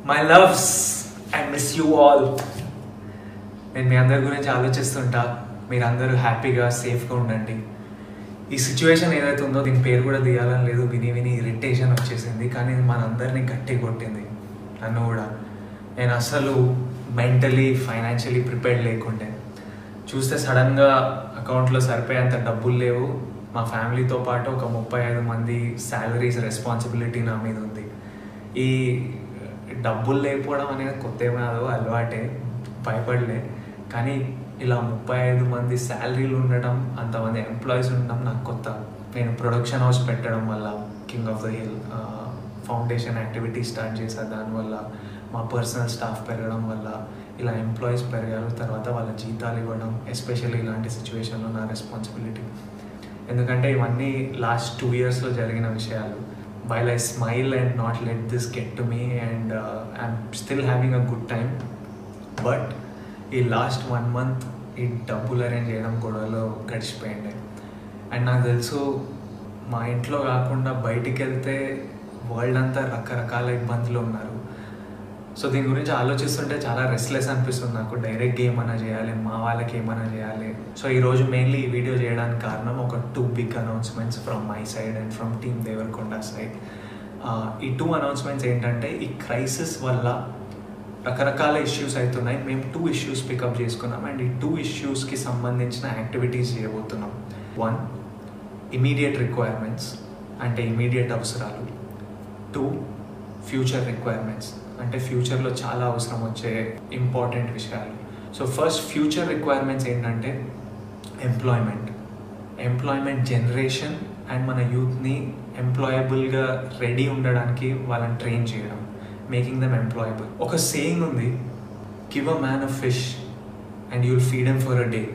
My loves I miss you all నేను మీ అందరి గురించి ఆలోచిస్తుంటా మీరందరూ హ్యాపీగా సేఫ్గా ఉండండి ఈ సిచ్యువేషన్ ఏదైతే ఉందో దీని పేరు కూడా తీయాలని లేదు విని విని ఇరిటేషన్ వచ్చేసింది కానీ ఇది మనందరినీ గట్టి కొట్టింది నన్ను కూడా నేను అసలు మెంటలీ ఫైనాన్షియలీ ప్రిపేర్డ్ లేకుండే చూస్తే సడన్గా అకౌంట్లో సరిపోయేంత డబ్బులు లేవు మా ఫ్యామిలీతో పాటు ఒక ముప్పై ఐదు మంది శాలరీస్ రెస్పాన్సిబిలిటీ నా మీద ఉంది ఈ డబ్బులు లేకపోవడం అనేది కొత్త ఏం కాదు అలవాటే భయపడలే కానీ ఇలా ముప్పై ఐదు మంది శాలరీలు ఉండడం అంతమంది ఎంప్లాయీస్ ఉండడం నాకు కొత్త నేను ప్రొడక్షన్ హౌస్ పెట్టడం వల్ల King of the Hill foundation activity start చేశాను దానివల్ల మా పర్సనల్ స్టాఫ్ పెరగడం వల్ల ఇలా ఎంప్లాయీస్ పెరగారు తర్వాత వాళ్ళ జీతాలు ఇవ్వడం ఎస్పెషల్లీ ఇలాంటి సిచ్యువేషన్లో నా రెస్పాన్సిబిలిటీ ఎందుకంటే ఇవన్నీ లాస్ట్ టూ ఇయర్స్లో జరిగిన విషయాలు while I smile and not let this get to me and I'm still having a good time but ఈ లాస్ట్ వన్ మంత్ ఈ డబ్బులు అరేంజ్ చేయడం గొడవలో గడిచిపోయింది అండ్ నాకు తెలుసు మా ఇంట్లో కాకుండా బయటికి వెళ్తే వరల్డ్ అంతా రకరకాల ఇబ్బందులు ఉన్నారు సో దీని గురించి ఆలోచిస్తుంటే చాలా రెస్ట్లెస్ అనిపిస్తుంది నాకు డైరెక్ట్ ఏమైనా చేయాలి మా వాళ్ళకి ఏమైనా చేయాలి సో ఈరోజు మెయిన్లీ ఈ వీడియో చేయడానికి కారణం ఒక two big announcements from my side and from team Deverakonda side ఈ టూ అనౌన్స్మెంట్స్ ఏంటంటే ఈ క్రైసిస్ వల్ల రకరకాల ఇష్యూస్ అవుతున్నాయి మేము టూ ఇష్యూస్ పికప్ చేసుకున్నాం అండ్ ఈ టూ ఇష్యూస్కి సంబంధించిన యాక్టివిటీస్ చేయబోతున్నాం వన్ ఇమీడియట్ రిక్వైర్మెంట్స్ అంటే ఇమీడియట్ అవసరాలు టూ ఫ్యూచర్ రిక్వైర్మెంట్స్ అంటే ఫ్యూచర్లో చాలా అవసరం వచ్చే ఇంపార్టెంట్ విషయాలు సో ఫస్ట్ ఫ్యూచర్ రిక్వైర్మెంట్స్ ఏంటంటే ఎంప్లాయ్మెంట్ ఎంప్లాయ్మెంట్ జనరేషన్ అండ్ మన యూత్ని ఎంప్లాయబుల్గా రెడీ ఉండడానికి వాళ్ళని ట్రైన్ చేయడం మేకింగ్ దమ్ ఎంప్లాయబుల్ ఒక సేయింగ్ ఉంది give a man a fish and you'll feed them for a day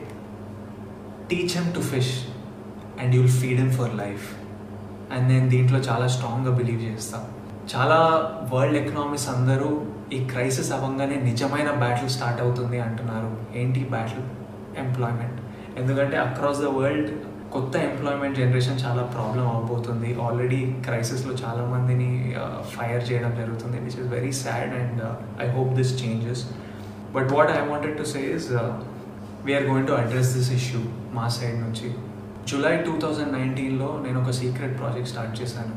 teach them to fish and you'll feed them for life and నేను దీంట్లో చాలా స్ట్రాంగ్గా బిలీవ్ చేస్తాను చాలా వరల్డ్ ఎకనామిక్స్ అందరూ ఈ క్రైసిస్ అవ్వగానే నిజమైన బ్యాటిల్ స్టార్ట్ అవుతుంది అంటున్నారు ఏంటి బ్యాటిల్ ఎంప్లాయ్మెంట్ ఎందుకంటే అక్రాస్ ద వరల్డ్ కొత్త ఎంప్లాయ్మెంట్ జనరేషన్ చాలా ప్రాబ్లం అవబోతుంది ఆల్రెడీ క్రైసిస్లో చాలా మందిని ఫైర్ చేయడం జరుగుతుంది which is very sad and I hope this changes but what I wanted to say is we're going to address this issue మా సైడ్ నుంచి జూలై టూ థౌజండ్ నైన్టీన్లో నేను ఒక సీక్రెట్ ప్రాజెక్ట్ స్టార్ట్ చేశాను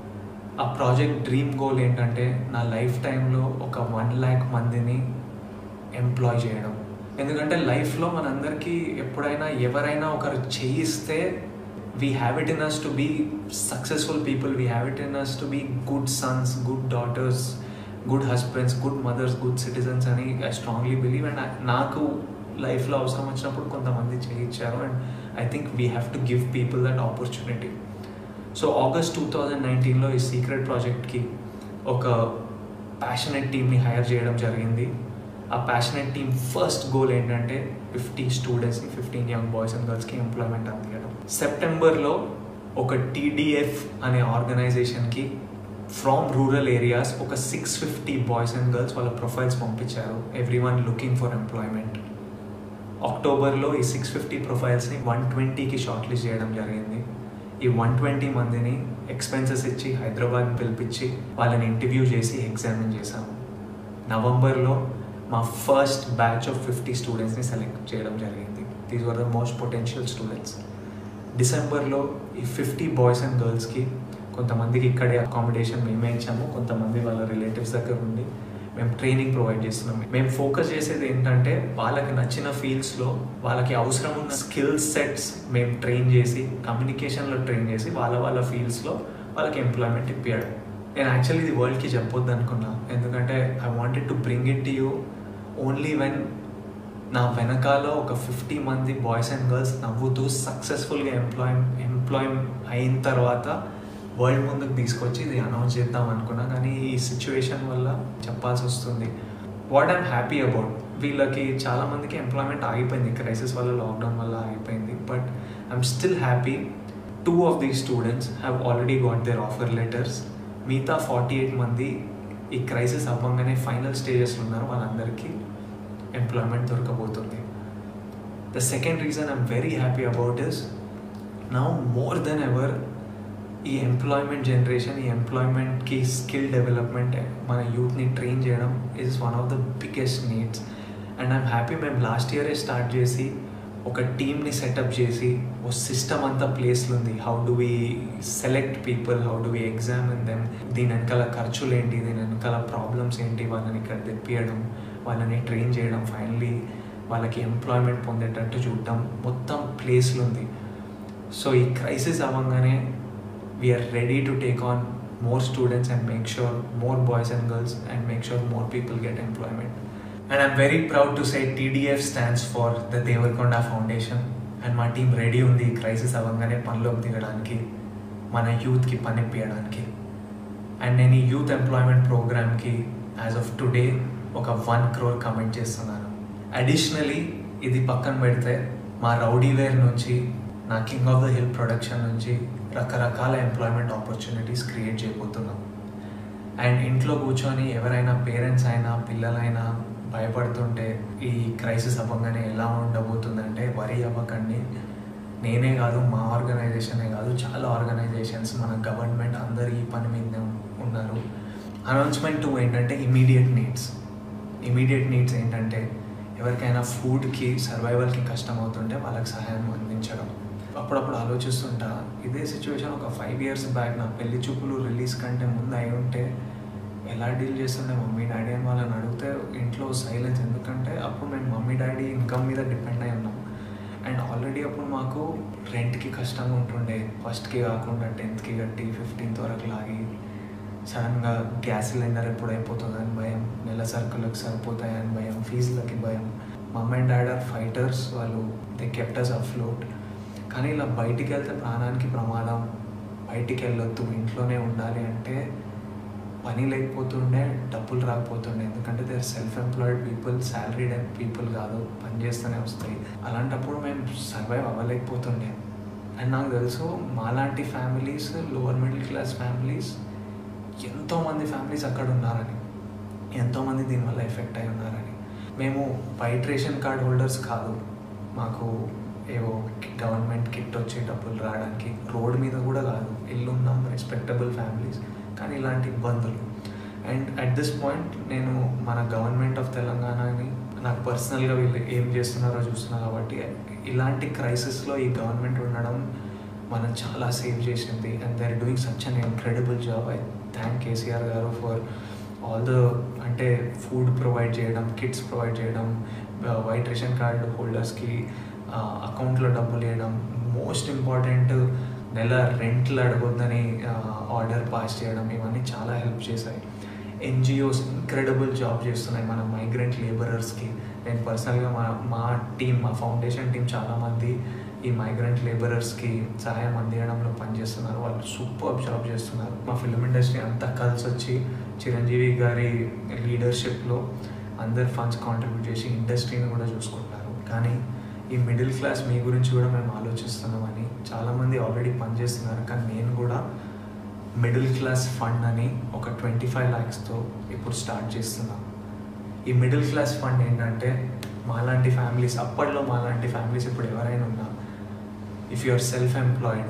ఆ ప్రాజెక్ట్ డ్రీమ్ గోల్ ఏంటంటే నా life టైంలో ఒక వన్ ల్యాక్ మందిని ఎంప్లాయ్ చేయడం ఎందుకంటే లైఫ్లో మనందరికీ ఎప్పుడైనా ఎవరైనా ఒకరు చేయిస్తే we have it in us to be successful people we have it in us to be good sons good daughters good husbands good mothers good citizens అని ఐ స్ట్రాంగ్లీ బిలీవ్ అండ్ నాకు లైఫ్లో అవసరం వచ్చినప్పుడు కొంతమంది చేయించారు and I think we have to give people that opportunity so August two thousand నైన్టీన్లో ఈ secret ప్రాజెక్ట్కి ఒక ప్యాషనెట్ టీమ్ని హైర్ చేయడం జరిగింది ఆ ప్యాషనెట్ టీమ్ ఫస్ట్ గోల్ ఏంటంటే ఫిఫ్టీ స్టూడెంట్స్కి ఫిఫ్టీన్ యంగ్ బాయ్స్ అండ్ గర్ల్స్కి ఎంప్లాయ్మెంట్ అందించడం సెప్టెంబర్లో ఒక టీడీఎఫ్ అనే ఆర్గనైజేషన్కి ఫ్రమ్ రూరల్ ఏరియాస్ ఒక six fifty boys and girls వాళ్ళ ప్రొఫైల్స్ పంపించారు every one looking for employment అక్టోబర్లో ఈ సిక్స్ ఫిఫ్టీ ప్రొఫైల్స్ని వన్ ట్వంటీకి షార్ట్ లిస్ట్ చేయడం జరిగింది ఈ వన్ ట్వంటీ మందిని ఎక్స్పెన్సెస్ ఇచ్చి హైదరాబాద్ పిలిపించి వాళ్ళని ఇంటర్వ్యూ చేసి ఎగ్జామిన్ చేశాము నవంబర్లో మా ఫస్ట్ బ్యాచ్ ఆఫ్ ఫిఫ్టీ స్టూడెంట్స్ని సెలెక్ట్ చేయడం జరిగింది these were the most potential students డిసెంబర్లో ఈ ఫిఫ్టీ బాయ్స్ అండ్ గర్ల్స్కి కొంతమందికి ఇక్కడే అకామిడేషన్ మేమే ఇచ్చాము కొంతమంది వాళ్ళ రిలేటివ్స్ దగ్గర ఉండి మేము ట్రైనింగ్ ప్రొవైడ్ చేస్తున్నాం మేము ఫోకస్ చేసేది ఏంటంటే వాళ్ళకి నచ్చిన ఫీల్డ్స్లో వాళ్ళకి అవసరం ఉన్న స్కిల్ సెట్స్ మేము ట్రైన్ చేసి కమ్యూనికేషన్లో ట్రైన్ చేసి వాళ్ళ వాళ్ళ ఫీల్డ్స్లో వాళ్ళకి ఎంప్లాయ్మెంట్ ఇప్పించడం నేను యాక్చువల్లీ ఇది వరల్డ్కి చెప్పొద్దు అనుకున్నా ఎందుకంటే I wanted to bring it to you only when నా వెనకాల ఒక ఫిఫ్టీ మంది బాయ్స్ అండ్ గర్ల్స్ నవ్వుతూ సక్సెస్ఫుల్గా ఎంప్లాయ్ ఎంప్లాయ్ అయిన తర్వాత వరల్డ్ ముందుకు తీసుకొచ్చి ఇది అనౌన్స్ చేద్దాం అనుకున్నా కానీ ఈ సిచ్యువేషన్ వల్ల చెప్పాల్సి వస్తుంది వాట్ ఐమ్ హ్యాపీ అబౌట్ వీళ్ళకి చాలా మందికి ఎంప్లాయ్మెంట్ ఆగిపోయింది క్రైసిస్ వల్ల లాక్డౌన్ వల్ల ఆగిపోయింది but I'm still happy two of the students have already got their offer letters మిగతా ఫార్టీ ఎయిట్ మంది ఈ క్రైసిస్ అవ్వగానే ఫైనల్ స్టేజెస్లో ఉన్నారు వాళ్ళందరికీ ఎంప్లాయ్మెంట్ దొరకబోతుంది the second reason I'm very happy about is now more than ever ఈ employment generation ఈ ఎంప్లాయ్మెంట్కి స్కిల్ డెవలప్మెంట్ మన యూత్ని ట్రైన్ చేయడం is one of the biggest needs and I'm happy మేము లాస్ట్ ఇయరే స్టార్ట్ చేసి ఒక టీమ్ని సెటప్ చేసి ఓ సిస్టమ్ అంతా ప్లేస్లో ఉంది how do we select people how do we examine them దీని వెనకాల ఖర్చులు ఏంటి దీని వెనకాల ప్రాబ్లమ్స్ ఏంటి వాళ్ళని ఇక్కడ తెప్పియడం వాళ్ళని ట్రైన్ చేయడం ఫైనలీ వాళ్ళకి ఎంప్లాయ్మెంట్ పొందేటట్టు చూడడం మొత్తం ప్లేస్లో ఉంది సో ఈ క్రైసిస్ అవ్వగానే we're ready to take on more students and make sure more boys and girls and make sure more people get employment and I'm very proud to say TDF stands for the Deverakonda foundation and మా team ready ఉంది ఈ crisis అవ్వగానే పనిలోకి దిగడానికి మన యూత్కి పని ఇప్పించడానికి and నేను ఈ యూత్ ఎంప్లాయ్మెంట్ ప్రోగ్రామ్కి యాజ్ ఆఫ్ టుడే ఒక వన్ క్రోర్ కమెంట్ చేస్తున్నాను అడిషనలీ ఇది పక్కన పెడితే మా రౌడీ వేర్ నుంచి నా King of the Hill production నుంచి రకరకాల ఎంప్లాయ్మెంట్ ఆపర్చునిటీస్ క్రియేట్ చేయబోతున్నాం అండ్ ఇంట్లో కూర్చొని ఎవరైనా పేరెంట్స్ అయినా పిల్లలైనా భయపడుతుంటే ఈ క్రైసిస్ అవ్వగానే ఎలా ఉండబోతుందంటే వరి అవ్వకండి నేనే కాదు మా ఆర్గనైజేషనే కాదు చాలా ఆర్గనైజేషన్స్ మన గవర్నమెంట్ అందరు ఈ పని మీద ఉన్నారు అనౌన్స్మెంట్ టూ ఏంటంటే ఇమీడియట్ నీడ్స్ ఇమీడియట్ నీడ్స్ ఏంటంటే ఎవరికైనా ఫుడ్కి సర్వైవల్కి కష్టం అవుతుంటే వాళ్ళకి సహాయం అందించడం అప్పుడప్పుడు ఆలోచిస్తుంటా ఇదే సిచ్యువేషన్ ఒక ఫైవ్ ఇయర్స్ బ్యాక్ నా పెళ్లి చూపులు రిలీజ్ కంటే ముందు అయి ఉంటే ఎలా డీల్ చేస్తుండే మమ్మీ డాడీ అని వాళ్ళని అడిగితే ఇంట్లో సైలెన్స్ ఎందుకంటే అప్పుడు మేము మమ్మీ డాడీ ఇన్కమ్ మీద డిపెండ్ అయి ఉన్నాం అండ్ ఆల్రెడీ అప్పుడు మాకు రెంట్కి కష్టంగా ఉంటుండే ఫస్ట్కి కాకుండా టెన్త్కి కట్టి ఫిఫ్టీన్త్ వరకు లాగి సడన్గా గ్యాస్ సిలిండర్ ఎప్పుడు అయిపోతుందని భయం నెల సరుకులకు సరిపోతాయని భయం ఫీజులకి భయం mom and dad are fighters వాళ్ళు దే కెప్టర్స్ అఫ్లోట్ కానీ ఇలా బయటికి వెళ్తే ప్రాణానికి ప్రమాదం బయటికి వెళ్ళొద్దు ఇంట్లోనే ఉండాలి అంటే పని లేకపోతుండే డబ్బులు రాకపోతుండే ఎందుకంటే they self employed people salaried people కాదు పని చేస్తూనే వస్తాయి అలాంటప్పుడు మేము సర్వైవ్ అవ్వలేకపోతుండే అండ్ నాకు తెలుసు మాలాంటి families lower middle class families ఎంతోమంది ఫ్యామిలీస్ అక్కడ ఉన్నారని ఎంతోమంది దీనివల్ల ఎఫెక్ట్ అయి ఉన్నారని మేము వైట్ రేషన్ కార్డ్ హోల్డర్స్ కాదు మాకు ఏవో గవర్నమెంట్ కిట్ వచ్చే డబ్బులు రావడానికి రోడ్ మీద కూడా కాదు ఇల్లు ఉన్నాం రెస్పెక్టబుల్ ఫ్యామిలీస్ కానీ ఇలాంటి ఇబ్బందులు అండ్ అట్ దిస్ పాయింట్ నేను మన గవర్నమెంట్ ఆఫ్ తెలంగాణని నాకు పర్సనల్గా వీళ్ళు ఏం చేస్తున్నారో చూస్తున్నా కాబట్టి ఇలాంటి క్రైసిస్లో ఈ గవర్నమెంట్ ఉండడం మనం చాలా సేవ్ చేసింది and they are doing such an incredible job I thank KCR garu for all the అంటే ఫుడ్ ప్రొవైడ్ చేయడం కిట్స్ ప్రొవైడ్ చేయడం వైట్ రేషన్ కార్డు హోల్డర్స్కి అకౌంట్లో డబ్బులు వేయడం మోస్ట్ ఇంపార్టెంట్ నెల రెంట్లు అడగొద్దని ఆర్డర్ పాస్ చేయడం ఇవన్నీ చాలా హెల్ప్ చేశాయి ఎన్జిఓస్ ఇంక్రెడిబుల్ జాబ్ చేస్తున్నాయి మన మైగ్రెంట్ లేబరర్స్కి నేను పర్సనల్గా మా మా టీం మా ఫౌండేషన్ టీం చాలామంది ఈ మైగ్రెంట్ లేబరర్స్కి సహాయం అందించడంలో పనిచేస్తున్నారు వాళ్ళు సూపర్ జాబ్ చేస్తున్నారు మా ఫిల్మ్ ఇండస్ట్రీ అంతా కలిసి వచ్చి చిరంజీవి గారి లీడర్షిప్లో అందరు ఫండ్స్ కాంట్రిబ్యూట్ చేసి ఇండస్ట్రీని కూడా చూసుకుంటారు కానీ ఈ మిడిల్ క్లాస్ మీ గురించి కూడా మేము ఆలోచిస్తున్నామని చాలామంది ఆల్రెడీ పనిచేస్తున్నారు కానీ నేను కూడా మిడిల్ క్లాస్ ఫండ్ అని ఒక ట్వంటీ ఫైవ్ ల్యాక్స్తో ఇప్పుడు స్టార్ట్ చేస్తున్నాం ఈ మిడిల్ క్లాస్ ఫండ్ ఏంటంటే మాలాంటి ఫ్యామిలీస్ అప్పట్లో మాలాంటి ఫ్యామిలీస్ ఇప్పుడు ఎవరైనా ఉన్నా if you are self employed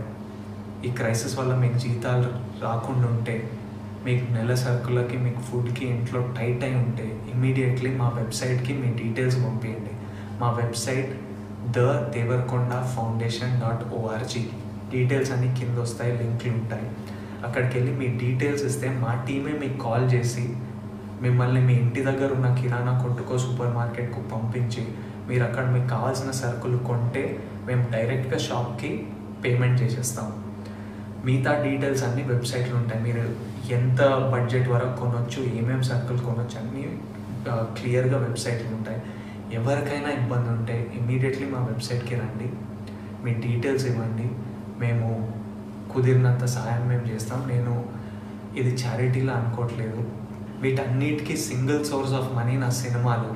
ఈ క్రైసిస్ వల్ల మీకు జీతాలు రాకుండా ఉంటే మీకు నెల సరుకులకి మీకు ఫుడ్కి ఇంట్లో టైట్ అయి ఉంటే ఇమీడియట్లీ మా వెబ్సైట్కి మీ డీటెయిల్స్ పంపించండి మా website the Deverakonda foundation dot O R G details అన్ని కింద వస్తాయి లింక్లు ఉంటాయి అక్కడికి వెళ్ళి మీ డీటెయిల్స్ ఇస్తే మా టీమే మీకు కాల్ చేసి మిమ్మల్ని మీ ఇంటి దగ్గర ఉన్న కిరాణా కొట్టుకో సూపర్ మార్కెట్కు పంపించి మీరు అక్కడ మీకు కావాల్సిన సరుకులు కొంటే మేము డైరెక్ట్గా షాప్కి పేమెంట్ చేసేస్తాం మిగతా డీటెయిల్స్ అన్ని వెబ్సైట్లో ఉంటాయి మీరు ఎంత బడ్జెట్ వరకు కొనొచ్చు ఏమేమి సరుకులు కొనొచ్చు అన్నీ క్లియర్గా వెబ్సైట్లు ఉంటాయి ఎవరికైనా ఇబ్బంది ఉంటే ఇమీడియట్లీ మా వెబ్సైట్కి రండి మీ డీటెయిల్స్ ఇవ్వండి మేము కుదిరినంత సహాయం మేము చేస్తాం నేను ఇది చారిటీలా అనుకోవట్లేదు వీటన్నిటికీ సింగిల్ సోర్స్ ఆఫ్ మనీ నా సినిమాలు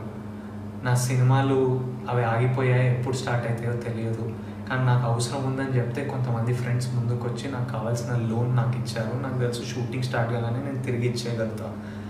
నా సినిమాలు అవి ఆగిపోయాయి ఎప్పుడు స్టార్ట్ అవుతాయో తెలియదు కానీ నాకు అవసరం ఉందని చెప్తే కొంతమంది ఫ్రెండ్స్ ముందుకు వచ్చి నాకు కావాల్సిన లోన్ నాకు ఇచ్చారు నాకు తెలుసు షూటింగ్ స్టార్ట్ కాగానే నేను తిరిగి ఇచ్చేయగలుగుతా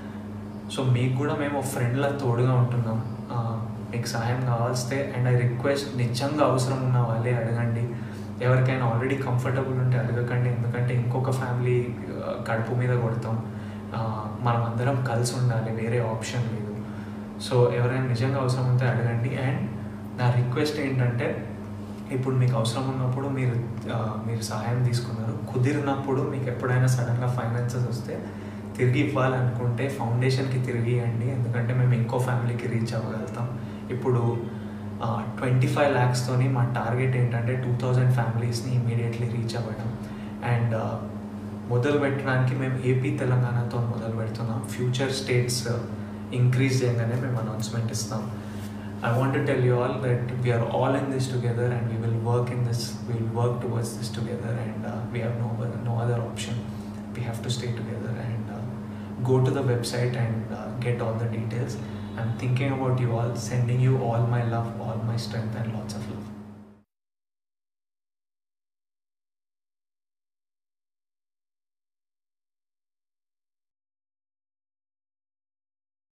సో మీకు కూడా మేము ఫ్రెండ్లా తోడుగా ఉంటున్నాం మీకు సహాయం కావాల్స్తే అండ్ ఐ రిక్వెస్ట్ నిజంగా అవసరం ఉన్న వాళ్ళే అడగండి ఎవరికైనా ఆల్రెడీ కంఫర్టబుల్ ఉంటే అడగకండి ఎందుకంటే ఇంకొక ఫ్యామిలీ కడుపు మీద కొడతాం ఆ, మనం అందరం కలిసి ఉండాలి వేరే ఆప్షన్ లేదు సో ఎవరైనా నిజంగా అవసరం ఉంటే అడగండి అండ్ నా రిక్వెస్ట్ ఏంటంటే ఇప్పుడు మీకు అవసరం ఉన్నప్పుడు మీరు ఆ, మీరు సహాయం తీసుకున్నారు కుదిరినప్పుడు మీకు ఎప్పుడైనా సడన్గా ఫైనాన్సెస్ వస్తే తిరిగి ఇవ్వాలనుకుంటే ఫౌండేషన్కి తిరిగి ఇవ్వండి ఎందుకంటే మేము ఇంకో ఫ్యామిలీకి రీచ్ అవ్వగలుగుతాం ఇప్పుడు ట్వంటీ ఫైవ్ ల్యాక్స్తోని మా టార్గెట్ ఏంటంటే టూ థౌజండ్ ఫ్యామిలీస్ని ఇమీడియట్లీ రీచ్ అవ్వడం అండ్ మొదలు పెట్టడానికి మేము ఏపీ తెలంగాణతో మొదలు పెడుతున్నాం ఫ్యూచర్ స్టేట్స్ ఇంక్రీజ్ చేయగానే మేము అనౌన్స్మెంట్ ఇస్తాం I want to tell you all that we are all in this together and we will work in this, we will work towards this together and uh, we have no, other- no other option. We have to stay together and uh, go to the website and uh, get all the details. I'm thinking about you all, sending you all my love, all my strength and lots of love.